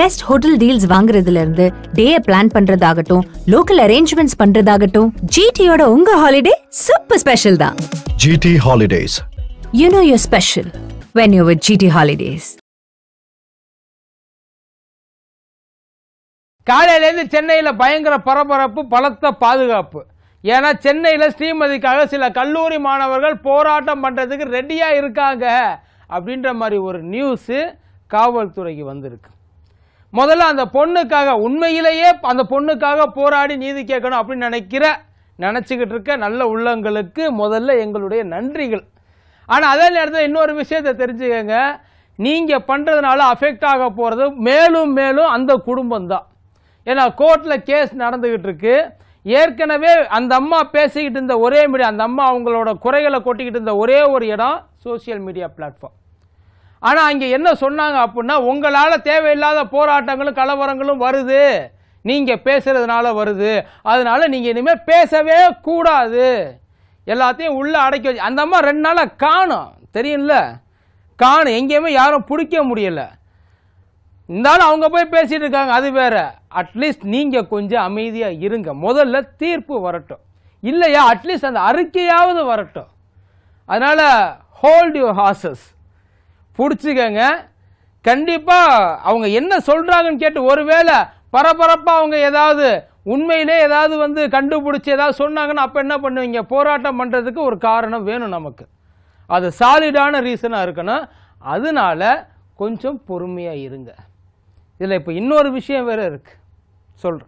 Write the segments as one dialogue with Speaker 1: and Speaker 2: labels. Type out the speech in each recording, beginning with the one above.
Speaker 1: Best hotel deals வாங்குறதுல இருந்து day plan பண்றதாகட்டும் லோக்கல் அரேஞ்ச்மெண்ட்ஸ் பண்றதாகட்டும் ஜிடியோட உங்க ஹாலிடே சூப்பர் ஸ்பெஷல் தான்
Speaker 2: GT Holidays.
Speaker 1: You know your special when you with GT holidays
Speaker 3: காலையிலேருந்து சென்னையில் பயங்கர பரபரப்பு பலத்த பாதுகாப்பு ஏன்னா சென்னையில் ஸ்ரீமதிக்காக சில கல்லூரி மாணவர்கள் போராட்டம் பண்ணுறதுக்கு ரெடியாக இருக்காங்க அப்படின்ற மாதிரி ஒரு நியூஸு காவல்துறைக்கு வந்திருக்கு முதல்ல அந்த பொண்ணுக்காக உண்மையிலேயே அந்த பொண்ணுக்காக போராடி நீதி கேட்கணும் அப்படின்னு நினைக்கிற நினச்சிக்கிட்டு இருக்க நல்ல உள்ளங்களுக்கு முதல்ல எங்களுடைய நன்றிகள் ஆனால் அதே நேரத்தில் இன்னொரு விஷயத்தை தெரிஞ்சுக்கங்க நீங்கள் பண்ணுறதுனால அஃபெக்ட் ஆக போகிறது மேலும் மேலும் அந்த குடும்பம் தான் ஏன்னா கோர்ட்டில் கேஸ் நடந்துக்கிட்டு இருக்கு ஏற்கனவே அந்த அம்மா பேசிக்கிட்டு இருந்த ஒரே மீடியா அந்த அம்மா அவங்களோட குறைகளை கொட்டிக்கிட்டு இருந்த ஒரே ஒரு இடம் சோஷியல் மீடியா பிளாட்ஃபார்ம் ஆனால் அங்கே என்ன சொன்னாங்க அப்படின்னா உங்களால் தேவையில்லாத போராட்டங்களும் கலவரங்களும் வருது நீங்கள் பேசுறதுனால வருது அதனால நீங்கள் இனிமேல் பேசவே கூடாது எல்லாத்தையும் உள்ளே அடக்கி வச்சு அந்த அம்மா ரெண்டு நாளாக காணும் தெரியும்ல காணும் எங்கேயுமே யாரும் பிடிக்க முடியல இருந்தாலும் அவங்க போய் பேசிட்டு இருக்காங்க அது வேற அட்லீஸ்ட் நீங்கள் கொஞ்சம் அமைதியாக இருங்க முதல்ல தீர்ப்பு வரட்டும் இல்லையா அட்லீஸ்ட் அந்த அறிக்கையாவது வரட்டும் அதனால் ஹோல்ட் யூர் ஹார்சஸ் பிடிச்சிக்கங்க கண்டிப்பாக அவங்க என்ன சொல்கிறாங்கன்னு கேட்டு ஒருவேளை பரபரப்பாக அவங்க ஏதாவது உண்மையிலே ஏதாவது வந்து கண்டுபிடிச்சி ஏதாவது சொன்னாங்கன்னா அப்போ என்ன பண்ணுவீங்க போராட்டம் பண்ணுறதுக்கு ஒரு காரணம் வேணும் நமக்கு அது சாலிடான ரீசனாக இருக்கணும் அதனால கொஞ்சம் பொறுமையாக இருங்க இதில் இப்போ இன்னொரு விஷயம் வேற இருக்கு சொல்கிறேன்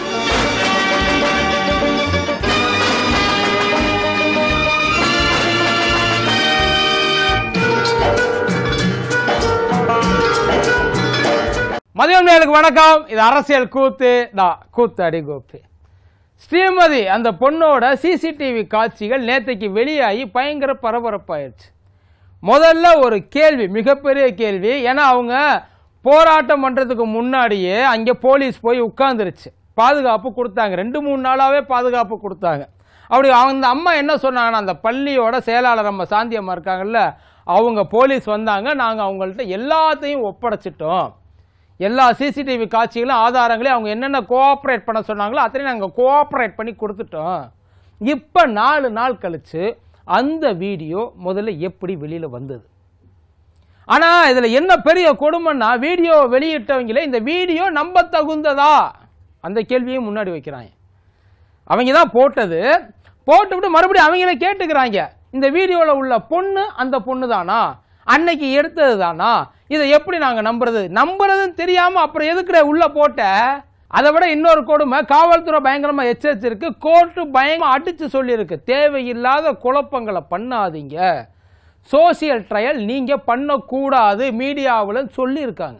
Speaker 3: மதியம் நேருக்கு வணக்கம் இது அரசியல் கூத்து நான் கூத்து அடி கோப்பி ஸ்ரீமதி அந்த பொண்ணோட சிசிடிவி காட்சிகள் நேத்தைக்கு வெளியாகி பயங்கர பரபரப்பாயிருச்சு முதல்ல ஒரு கேள்வி மிகப்பெரிய கேள்வி ஏன்னா அவங்க போராட்டம் பண்ணுறதுக்கு முன்னாடியே அங்கே போலீஸ் போய் உட்காந்துருச்சு பாதுகாப்பு கொடுத்தாங்க ரெண்டு மூணு நாளாகவே பாதுகாப்பு கொடுத்தாங்க அப்படி அந்த அம்மா என்ன சொன்னாங்கன்னா அந்த பள்ளியோட செயலாளர் அம்மா சாந்தி அம்மா இருக்காங்கல்ல அவங்க போலீஸ் வந்தாங்க நாங்கள் அவங்கள்ட்ட எல்லாத்தையும் ஒப்படைச்சிட்டோம் எல்லா சிசிடிவி காட்சிகளும் ஆதாரங்களையும் அவங்க என்னென்ன கோஆப்ரேட் பண்ண சொன்னாங்களோ அத்தனையும் நாங்கள் கோஆப்ரேட் பண்ணி கொடுத்துட்டோம் இப்போ நாலு நாள் கழிச்சு அந்த வீடியோ முதல்ல எப்படி வெளியில் வந்தது ஆனால் இதில் என்ன பெரிய கொடுமைன்னா வீடியோ வெளியிட்டவங்களே இந்த வீடியோ நம்ப தகுந்ததா அந்த கேள்வியும் முன்னாடி வைக்கிறாங்க அவங்க தான் போட்டது போட்டுவிட்டு மறுபடியும் அவங்கள கேட்டுக்கிறாங்க இந்த வீடியோவில் உள்ள பொண்ணு அந்த பொண்ணு தானா அன்னைக்கு எடுத்தது தானா இதை எப்படி நாங்கள் நம்புறது நம்புறதுன்னு தெரியாமல் அப்புறம் எதுக்குற உள்ள போட்ட அதை விட இன்னொரு கொடுமை காவல்துறை பயங்கரமாக எச்சரிச்சிருக்கு கோர்ட்டு பயங்கரமாக அடித்து சொல்லியிருக்கு தேவையில்லாத குழப்பங்களை பண்ணாதீங்க சோசியல் ட்ரையல் நீங்கள் பண்ணக்கூடாது மீடியாவில் சொல்லியிருக்காங்க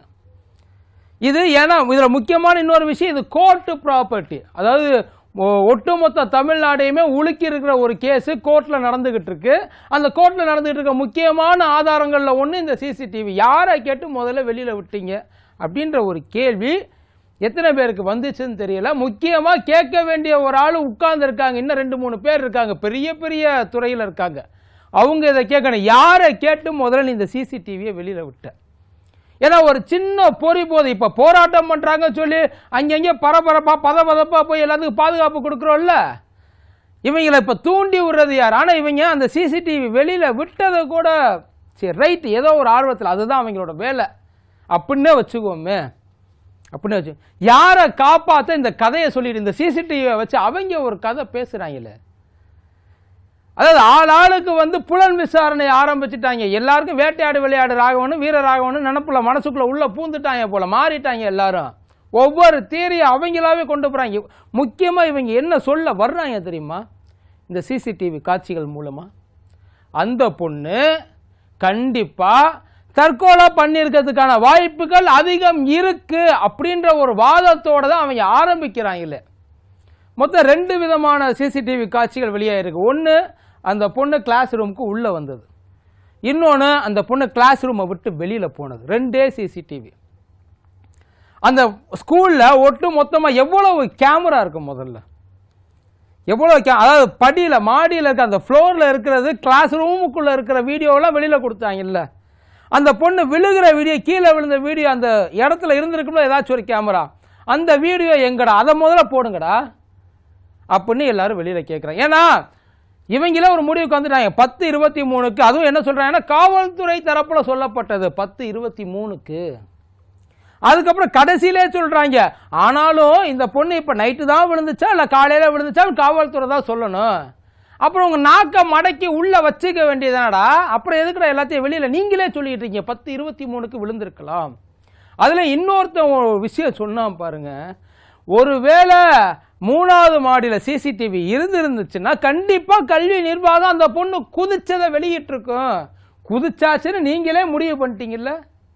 Speaker 3: இது ஏன்னா இதில் முக்கியமான இன்னொரு விஷயம் இது கோர்ட்டு ப்ராப்பர்ட்டி அதாவது ஒ- ஒட்டுமொத்த தமிழ்நாடையுமே உலுக்கி இருக்கிற ஒரு கேஸு கோர்ட்டில் நடந்துகிட்டு இருக்கு அந்த கோர்ட்டில் நடந்துகிட்டு இருக்க முக்கியமான ஆதாரங்களில் ஒன்று இந்த சிசிடிவி யாரை கேட்டு முதல்ல வெளியில் விட்டீங்க அப்படின்ற ஒரு கேள்வி எத்தனை பேருக்கு வந்துச்சுன்னு தெரியல முக்கியமாக கேட்க வேண்டிய ஒரு ஆள் உட்கார்ந்துருக்காங்க இன்னும் ரெண்டு மூணு பேர் இருக்காங்க பெரிய பெரிய துறையில் இருக்காங்க அவங்க இதை கேட்கணும் யாரை கேட்டு முதல்ல நீ இந்த சிசிடிவியை வெளியில் விட்ட ஏன்னா ஒரு சின்ன பொறி போது இப்போ போராட்டம் பண்ணுறாங்க சொல்லி அங்கங்கே பரபரப்பாக பதபதப்பாக போய் எல்லாத்துக்கும் பாதுகாப்பு கொடுக்குறோம்ல இவங்களை இப்போ தூண்டி விடுறது யார் ஆனால் இவங்க அந்த சிசிடிவி வெளியில் விட்டதை கூட சரி ரைட் ஏதோ ஒரு ஆர்வத்தில் அதுதான் அவங்களோட வேலை அப்படின்னே வச்சுக்கோமே அப்படின்னு வச்சு யாரை காப்பாற்ற இந்த கதையை சொல்லிட்டு இந்த சிசிடிவியை வச்சு அவங்க ஒரு கதை பேசுகிறாங்களே அதாவது ஆள் ஆளுக்கு வந்து புலன் விசாரணை ஆரம்பிச்சுட்டாங்க எல்லாருக்கும் வேட்டையாடு விளையாடு ராகவனும் வீர ராகவனும் நினப்புல மனசுக்குள்ள உள்ள பூந்துட்டாங்க போல மாறிட்டாங்க எல்லாரும் ஒவ்வொரு தியரியை அவங்களாவே கொண்டு போறாங்க முக்கியமா இவங்க என்ன சொல்ல வர்றாங்க தெரியுமா இந்த சிசிடிவி காட்சிகள் மூலமா அந்த பொண்ணு கண்டிப்பா தற்கொலை பண்ணியிருக்கிறதுக்கான வாய்ப்புகள் அதிகம் இருக்கு அப்படின்ற ஒரு வாதத்தோட தான் அவங்க ஆரம்பிக்கிறாங்களே மொத்தம் ரெண்டு விதமான சிசிடிவி காட்சிகள் வெளியாயிருக்கு ஒன்று அந்த பொண்ணு கிளாஸ் ரூமுக்கு உள்ளே வந்தது இன்னொன்று அந்த பொண்ணு கிளாஸ் ரூமை விட்டு வெளியில் போனது ரெண்டே சிசிடிவி அந்த ஸ்கூலில் ஒட்டு மொத்தமாக எவ்வளவு கேமரா இருக்கும் முதல்ல எவ்வளோ கே அதாவது படியில் மாடியில் இருக்க அந்த ஃப்ளோரில் இருக்கிறது கிளாஸ் ரூமுக்குள்ளே இருக்கிற வீடியோலாம் வெளியில் கொடுத்தாங்கல்ல அந்த பொண்ணு விழுகிற வீடியோ கீழே விழுந்த வீடியோ அந்த இடத்துல இருந்திருக்கும்ல ஏதாச்சும் ஒரு கேமரா அந்த வீடியோ எங்கடா அதை முதல்ல போடுங்கடா அப்படின்னு எல்லாரும் வெளியில கேட்குறாங்க ஏன்னா இவங்களே ஒரு முடிவுக்கு வந்துட்டாங்க பத்து இருபத்தி மூணுக்கு அதுவும் என்ன சொல்றாங்கன்னா காவல்துறை தரப்புல சொல்லப்பட்டது பத்து இருபத்தி மூணுக்கு அதுக்கப்புறம் கடைசியிலே சொல்றாங்க ஆனாலும் இந்த பொண்ணு இப்ப நைட்டு தான் விழுந்துச்சா இல்ல காலையில விழுந்துச்சா காவல்துறை தான் சொல்லணும் அப்புறம் உங்க நாக்க மடக்கி உள்ள வச்சுக்க வேண்டியதானடா அப்புறம் எதுக்குடா எல்லாத்தையும் வெளியில நீங்களே சொல்லிட்டு இருக்கீங்க பத்து இருபத்தி மூணுக்கு விழுந்திருக்கலாம் அதுல இன்னொருத்தன் ஒரு விஷயம் சொன்னான் பாருங்க ஒருவேளை மூணாவது மாடியில சிசிடிவி இருந்திருந்துச்சுன்னா கண்டிப்பா கல்வி நிர்வாகம் அந்த பொண்ணு குதிச்சதை வெளியிட்டிருக்கும் குதிச்சாச்சுன்னு நீங்களே முடிவு பண்ணிட்டீங்கல்ல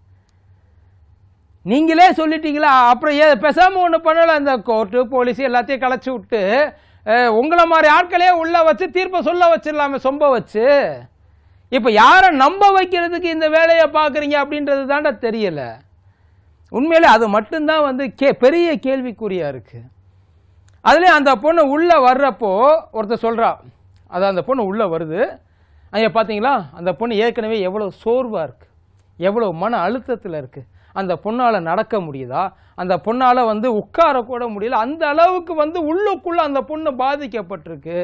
Speaker 3: நீங்களே சொல்லிட்டீங்களா அப்புறம் ஏ பேசாம ஒன்று பண்ணல அந்த கோர்ட்டு போலீஸ் எல்லாத்தையும் கலைச்சி விட்டு அஹ், உங்களை மாதிரி ஆட்களே உள்ள வச்சு தீர்ப்பை சொல்ல வச்சிடலாமே சொம்ப வச்சு இப்போ யாரை நம்ப வைக்கிறதுக்கு இந்த வேலையை பார்க்குறீங்க அப்படின்றது தாண்டா தெரியல உண்மையிலே அது மட்டும்தான் வந்து கே பெரிய கேள்விக்குறியா இருக்கு அதுலேயும் அந்த பொண்ணு உள்ளே வர்றப்போ ஒருத்தர் சொல்றா அது அந்த பொண்ணு உள்ளே வருது ஐயா பார்த்தீங்களா அந்த பொண்ணு ஏற்கனவே எவ்வளோ சோர்வாக இருக்கு எவ்வளோ மன அழுத்தத்தில் இருக்கு அந்த பொண்ணால் நடக்க முடியுதா அந்த பொண்ணால் வந்து உட்கார கூட முடியல அந்த அளவுக்கு வந்து உள்ளுக்குள்ள அந்த பொண்ணு பாதிக்கப்பட்டிருக்கு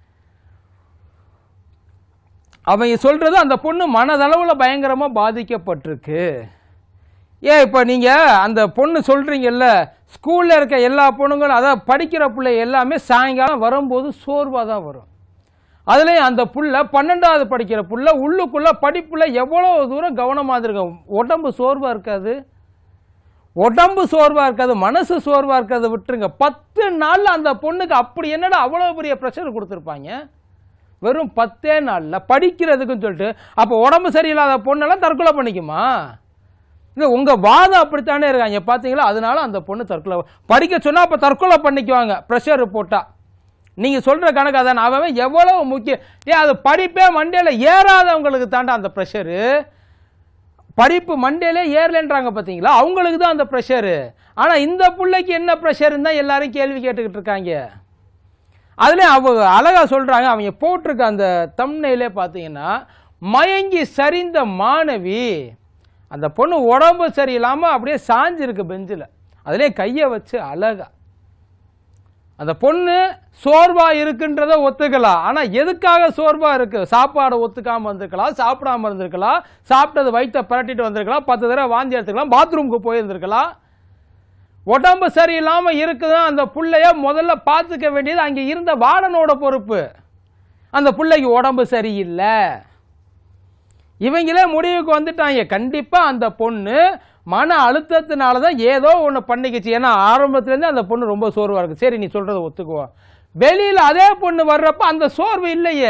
Speaker 3: அவங்க சொல்றது அந்த பொண்ணு மனதளவுல பயங்கரமா பாதிக்கப்பட்டிருக்கு ஏன் இப்போ நீங்க அந்த பொண்ணு சொல்றீங்கல்ல ஸ்கூல்ல இருக்க எல்லா பொண்ணுங்களும் அதாவது படிக்கிற பிள்ளை எல்லாமே சாயங்காலம் வரும்போது சோர்வா தான் வரும் அதுலயும் அந்த புள்ள பன்னெண்டாவது படிக்கிற புள்ள உள்ளுக்குள்ள படிப்புல எவ்வளவு தூரம் கவனமா இருக்கும் உடம்பு சோர்வா இருக்காது உடம்பு சோர்வா இருக்காது மனசு சோர்வா இருக்காது விட்டுருங்க பத்து நாள்ல அந்த பொண்ணுக்கு அப்படி என்னடா அவ்வளவு பெரிய ப்ரெஷர் கொடுத்துருப்பாங்க வெறும் பத்தே நாள்ல படிக்கிறதுக்குன்னு சொல்லிட்டு அப்போ உடம்பு சரியில்லாத பொண்ணெல்லாம் தற்கொலை பண்ணிக்குமா இல்லை உங்க வாதம் அப்படித்தானே இருக்காங்க பார்த்தீங்களா அதனால அந்த பொண்ணு தற்கொலை படிக்க சொன்னா அப்போ தற்கொலை பண்ணிக்குவாங்க ப்ரெஷர் போட்டா நீங்க சொல்ற கணக்கு அதான் அவன் எவ்வளவு முக்கியம் ஏன் அது படிப்பே மண்டையில ஏறாதவங்களுக்கு தாண்டா அந்த ப்ரெஷரு படிப்பு மண்டையிலே ஏறலன்றாங்க பார்த்தீங்களா அவங்களுக்கு தான் அந்த ப்ரெஷரு ஆனால் இந்த பிள்ளைக்கு என்ன ப்ரெஷருன்னு தான் எல்லாரும் கேள்வி கேட்டுக்கிட்டு இருக்காங்க அதுலேயும் அவங்க அழகா சொல்றாங்க அவங்க போட்டிருக்க அந்த தம்னையிலே பார்த்தீங்கன்னா மயங்கி சரிந்த மாணவி அந்த பொண்ணு உடம்பு சரியில்லாமல் அப்படியே சாஞ்சிருக்கு பெஞ்சில் அதுலேயே கையை வச்சு அழகா அந்த பொண்ணு சோர்வா இருக்குன்றத ஒத்துக்கலாம் ஆனா எதுக்காக சோர்வா இருக்கு சாப்பாடை ஒத்துக்காம வந்திருக்கலாம் சாப்பிடாம இருந்திருக்கலாம் சாப்பிட்டது வயிற்ற பரட்டிட்டு வந்திருக்கலாம் பத்து தடவை வாந்தி எடுத்துக்கலாம் பாத்ரூமுக்கு போயிருந்திருக்கலாம் உடம்பு சரியில்லாம இருக்குதான் அந்த புள்ளைய முதல்ல பார்த்துக்க வேண்டியது அங்க இருந்த வார்டனோட பொறுப்பு அந்த புள்ளைக்கு உடம்பு சரியில்லை இவங்களே முடிவுக்கு வந்துட்டாங்க கண்டிப்பா அந்த பொண்ணு மன அழுத்தத்தினால தான் ஏதோ ஒன்று பண்ணிக்கிச்சு ஏன்னா ஆரம்பத்துலேருந்து அந்த பொண்ணு ரொம்ப சோர்வா இருக்கு சரி நீ சொல்றதை ஒத்துக்குவோம் வெளியில அதே பொண்ணு வர்றப்ப அந்த சோர்வு இல்லையே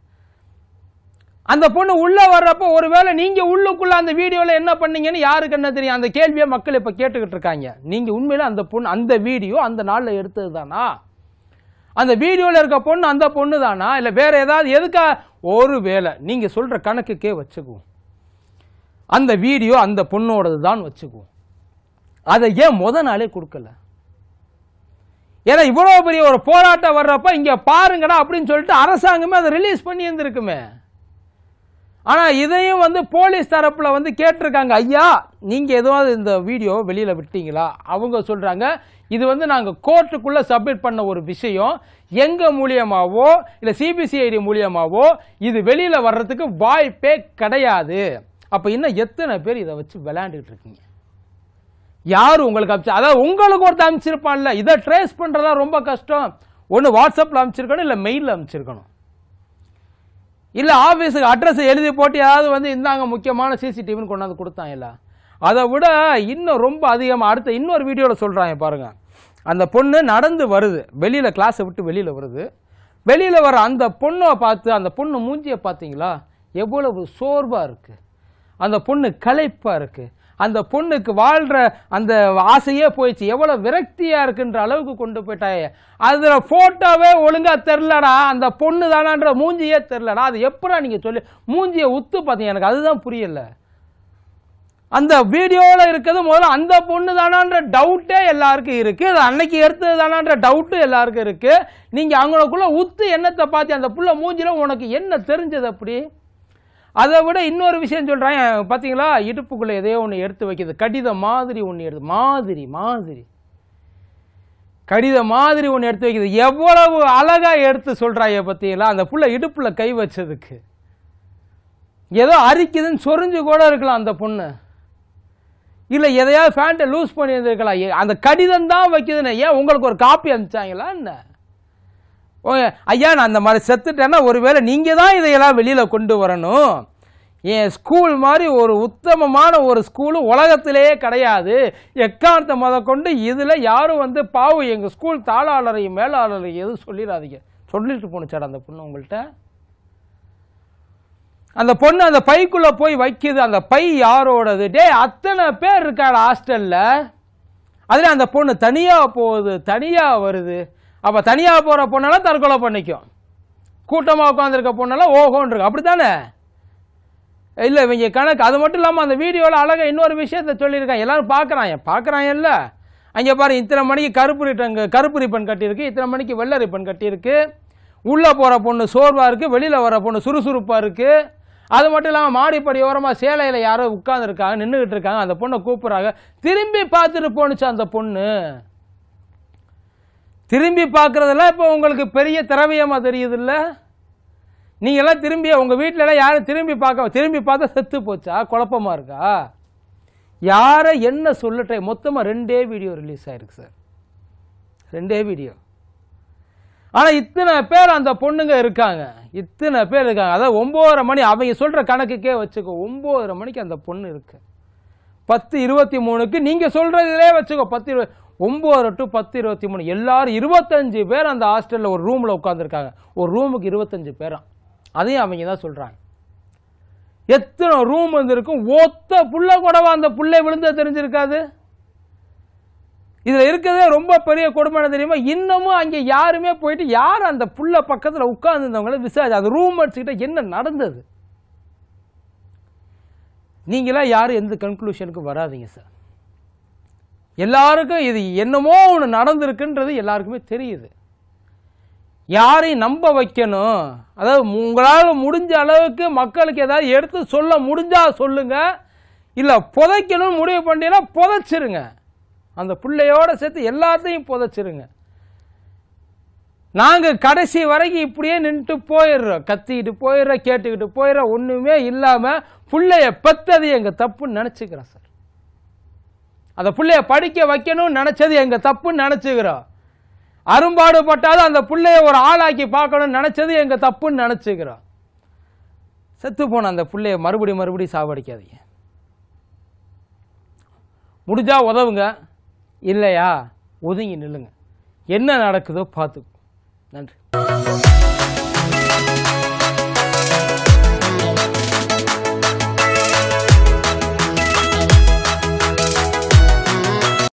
Speaker 3: அந்த பொண்ணு உள்ள வர்றப்ப ஒருவேளை நீங்க உள்ளுக்குள்ள அந்த வீடியோல என்ன பண்ணீங்கன்னு யாருக்கு என்ன தெரியும் அந்த கேள்வியை மக்கள் இப்ப கேட்டுக்கிட்டு இருக்காங்க நீங்க உண்மையில அந்த பொண்ணு அந்த வீடியோ அந்த நாள்ல எடுத்தது தானா அந்த வீடியோல இருக்க பொண்ணு அந்த பொண்ணு தானா இல்ல வேற ஏதாவது எதுக்கா ஒரு வேளை நீங்க சொல்ற கணக்குக்கே வச்சுக்குவோம் அந்த வீடியோ அந்த பொண்ணோடது தான் வச்சுக்குவோம் அதை ஏன் முத நாளே கொடுக்கல ஏன்னா இவ்வளவு பெரிய ஒரு போராட்டம் வர்றப்ப இங்க பாருங்கடா அப்படின்னு சொல்லிட்டு அரசாங்கமே அதை ரிலீஸ் பண்ணி இருந்திருக்குமே ஆனா இதையும் வந்து போலீஸ் தரப்புல வந்து கேட்டிருக்காங்க ஐயா நீங்க எதுவாவது இந்த வீடியோ வெளியில விட்டீங்களா அவங்க சொல்றாங்க இது வந்து நாங்க கோர்ட்டுக்குள்ள சப்மிட் பண்ண ஒரு விஷயம் எங்க மூலியமாவோ இல்ல சிபிசிஐடி மூலியமாவோ இது வெளியில வர்றதுக்கு வாய்ப்பே கிடையாது அப்ப இன்னும் எத்தனை பேர் இதை வச்சு விளையாண்டுட்டு இருக்கீங்க யார் உங்களுக்கு அமிச்சு அதாவது உங்களுக்கு ஒருத்தர் அனுப்பிச்சிருப்பான்ல இதை ட்ரேஸ் பண்றதா ரொம்ப கஷ்டம் ஒன்று வாட்ஸ்அப்பில் அனுப்பிச்சிருக்கணும் இல்லை மெயிலில் அனுப்பிச்சிருக்கணும் இல்லை ஆஃபீஸுக்கு அட்ரஸ் எழுதி போட்டு யாராவது வந்து இந்தாங்க முக்கியமான சிசிடிவின்னு கொண்டாந்து கொடுத்தாங்கல்ல அதை விட இன்னும் ரொம்ப அதிகமாக அடுத்த இன்னொரு வீடியோவில் சொல்கிறாங்க பாருங்க அந்த பொண்ணு நடந்து வருது வெளியில் கிளாஸை விட்டு வெளியில் வருது வெளியில் வர அந்த பொண்ணை பார்த்து அந்த பொண்ணு மூஞ்சியை பார்த்தீங்களா எவ்வளவு சோர்வாக இருக்குது அந்த பொண்ணு களைப்பாக இருக்குது அந்த பொண்ணுக்கு வாழ்கிற அந்த ஆசையே போயிடுச்சு எவ்வளோ விரக்தியாக இருக்குன்ற அளவுக்கு கொண்டு போயிட்டாயே அதில் ஃபோட்டோவே ஒழுங்காக தெரிலடா அந்த பொண்ணு தானான்ற மூஞ்சியே தெரிலடா அது எப்படா நீங்கள் சொல்லி மூஞ்சியை உத்து பார்த்தீங்க எனக்கு அதுதான் புரியல அந்த வீடியோவில் இருக்கிறது முதல்ல அந்த பொண்ணு தானான்ற டவுட்டே எல்லாருக்கும் இருக்கு அது அன்னைக்கு எடுத்தது தானான்ற டவுட்டும் எல்லாருக்கும் இருக்கு நீங்க அவங்களுக்குள்ள உத்து என்னத்தை பார்த்து அந்த புள்ள மூஞ்சில உனக்கு என்ன தெரிஞ்சது அப்படி அதை விட இன்னொரு விஷயம் சொல்கிறேன் பார்த்தீங்களா இடுப்புக்குள்ளே எதையோ ஒன்று எடுத்து வைக்கிது கடிதம் மாதிரி ஒன்று எடுத்து மாதிரி மாதிரி கடிதம் மாதிரி ஒன்று எடுத்து வைக்கிது எவ்வளவு அழகா எடுத்து சொல்கிறாய பார்த்தீங்களா அந்த புள்ள இடுப்புல கை வச்சதுக்கு ஏதோ அரிக்குதுன்னு சொரிஞ்சு கூட இருக்கலாம் அந்த பொண்ணு இல்லை எதையாவது ஃபேண்ட்டை லூஸ் பண்ணி இருந்திருக்கலாம் ஏ- அந்த கடிதம் தான் வைக்குதுன்னு ஏன் உங்களுக்கு ஒரு காப்பி அனுப்பிச்சாங்களா என்ன ஓ ஐயா நான் அந்த மாதிரி செத்துட்டேன்னா ஒருவேளை நீங்கள் தான் இதையெல்லாம் வெளியில் கொண்டு வரணும் என் ஸ்கூல் மாதிரி ஒரு உத்தமமான ஒரு ஸ்கூலு உலகத்திலேயே கிடையாது எக்காரணத்தை முத கொண்டு இதில் யாரும் வந்து பாவம் எங்கள் ஸ்கூல் தாளாளரையும் மேலாளரையும் எதுவும் சொல்லிடாதீங்க சொல்லிட்டு போணுச்சாடா அந்த பொண்ணு உங்கள்கிட்ட அந்த பொண்ணு அந்த பைக்குள்ள போய் வைக்குது அந்த பை யாரோடது டேய் அத்தனை பேர் இருக்காடா ஹாஸ்டல்ல அதுல அந்த பொண்ணு தனியா போகுது தனியா வருது அப்ப தனியா போற பொண்ணெல்லாம் தற்கொலை பண்ணிக்கும் கூட்டமா உட்காந்துருக்க பொண்ணெல்லாம் ஓஹோன்னு இருக்கு அப்படித்தானே இல்லை இவங்க கணக்கு அது மட்டும் இல்லாமல் அந்த வீடியோவில் அழகாக இன்னொரு விஷயத்த சொல்லியிருக்காங்க எல்லாரும் பார்க்குறாங்க பார்க்குறாங்க இல்லை அங்கே பாரு இத்தனை மணிக்கு கருப்பு ரிட்டன் கருப்பு ரிப்பன் கட்டியிருக்கு இத்தனை மணிக்கு வெள்ளை ரிப்பன் கட்டியிருக்கு உள்ளே போகிற பொண்ணு சோர்வாக இருக்குது வெளியில் வர பொண்ணு சுறுசுறுப்பாக இருக்குது அது மட்டும் இல்லாமல் மாடிப்படி ஓரமாக சேலையில் யாரோ உட்காந்துருக்காங்க நின்றுக்கிட்டு இருக்காங்க அந்த பொண்ணை கூப்பிட்றாங்க திரும்பி பார்த்துட்டு போணுச்சு அந்த பொண்ணு திரும்பி பார்க்குறதெல்லாம் இப்போ உங்களுக்கு பெரிய திரவியமாக தெரியுதுல்ல நீங்கள்லாம் திரும்பி உங்கள் வீட்டிலலாம் யாரும் திரும்பி பார்க்க திரும்பி பார்த்தா செத்து போச்சா குழப்பமா இருக்கா யாரை என்ன சொல்லட்டே மொத்தமாக ரெண்டே வீடியோ ரிலீஸ் ஆயிருக்கு சார் ரெண்டே வீடியோ ஆனால் இத்தனை பேர் அந்த பொண்ணுங்க இருக்காங்க இத்தனை பேர் இருக்காங்க அதாவது ஒம்போதரை மணி அவங்க சொல்கிற கணக்குக்கே வச்சுக்கோ ஒம்போதரை மணிக்கு அந்த பொண்ணு இருக்கு பத்து இருபத்தி மூணுக்கு நீங்கள் சொல்கிறதுலே வச்சுக்கோ பத்து இருபது ஒம்பது டு பத்து இருபத்தி மூணு எல்லாரும் இருபத்தஞ்சு பேர் அந்த ஹாஸ்டலில் ஒரு ரூமில் உட்காந்துருக்காங்க ஒரு ரூமுக்கு இருபத்தஞ்சு பேராம் அதையும் அவங்க தான் சொல்கிறாங்க எத்தனை ரூம் வந்திருக்கும் ஒத்த புள்ள கூடவா அந்த புள்ளை விழுந்த தெரிஞ்சிருக்காது இதில் இருக்கிறதே ரொம்ப பெரிய கொடுமை என்ன தெரியுமா இன்னமும் அங்கே யாருமே போயிட்டு யார் அந்த புள்ள பக்கத்தில் உட்கார்ந்துருந்தவங்கள விசாரிச்சு அந்த ரூம் கிட்ட என்ன நடந்தது நீங்களாம் யாரும் எந்த கன்க்ளூஷனுக்கு வராதீங்க சார் எல்லாருக்கும் இது என்னமோ ஒன்று நடந்திருக்குன்றது எல்லாருக்குமே தெரியுது யாரையும் நம்ப வைக்கணும் அதாவது உங்களால் முடிஞ்ச அளவுக்கு மக்களுக்கு ஏதாவது எடுத்து சொல்ல முடிஞ்சா சொல்லுங்க இல்லை புதைக்கணும்னு முடிவு பண்ணிட்டீங்கன்னா புதைச்சிருங்க அந்த பிள்ளையோட சேர்த்து எல்லாத்தையும் புதைச்சிருங்க நாங்கள் கடைசி வரைக்கும் இப்படியே நின்றுட்டு போயிடுறோம் கத்திக்கிட்டு போயிடுறோம் கேட்டுக்கிட்டு போயிடுறோம் ஒன்றுமே இல்லாமல் பிள்ளைய பெத்தது எங்கள் தப்புன்னு நினச்சிக்கிறோம் சார் அந்த பிள்ளைய படிக்க வைக்கணும்னு நினச்சது எங்கள் தப்புன்னு நினச்சிக்கிறோம் அரும்பாடுபட்டாவது அந்த பிள்ளைய ஒரு ஆளாக்கி பார்க்கணும்னு நினச்சது எங்கள் தப்புன்னு நினச்சிக்கிறோம் செத்து போன அந்த பிள்ளைய மறுபடியும் மறுபடியும் சாவடிக்காதீங்க முடிஞ்சா உதவுங்க இல்லையா ஒதுங்கி நில்லுங்க என்ன நடக்குதோ பார்த்துக்கோ நன்றி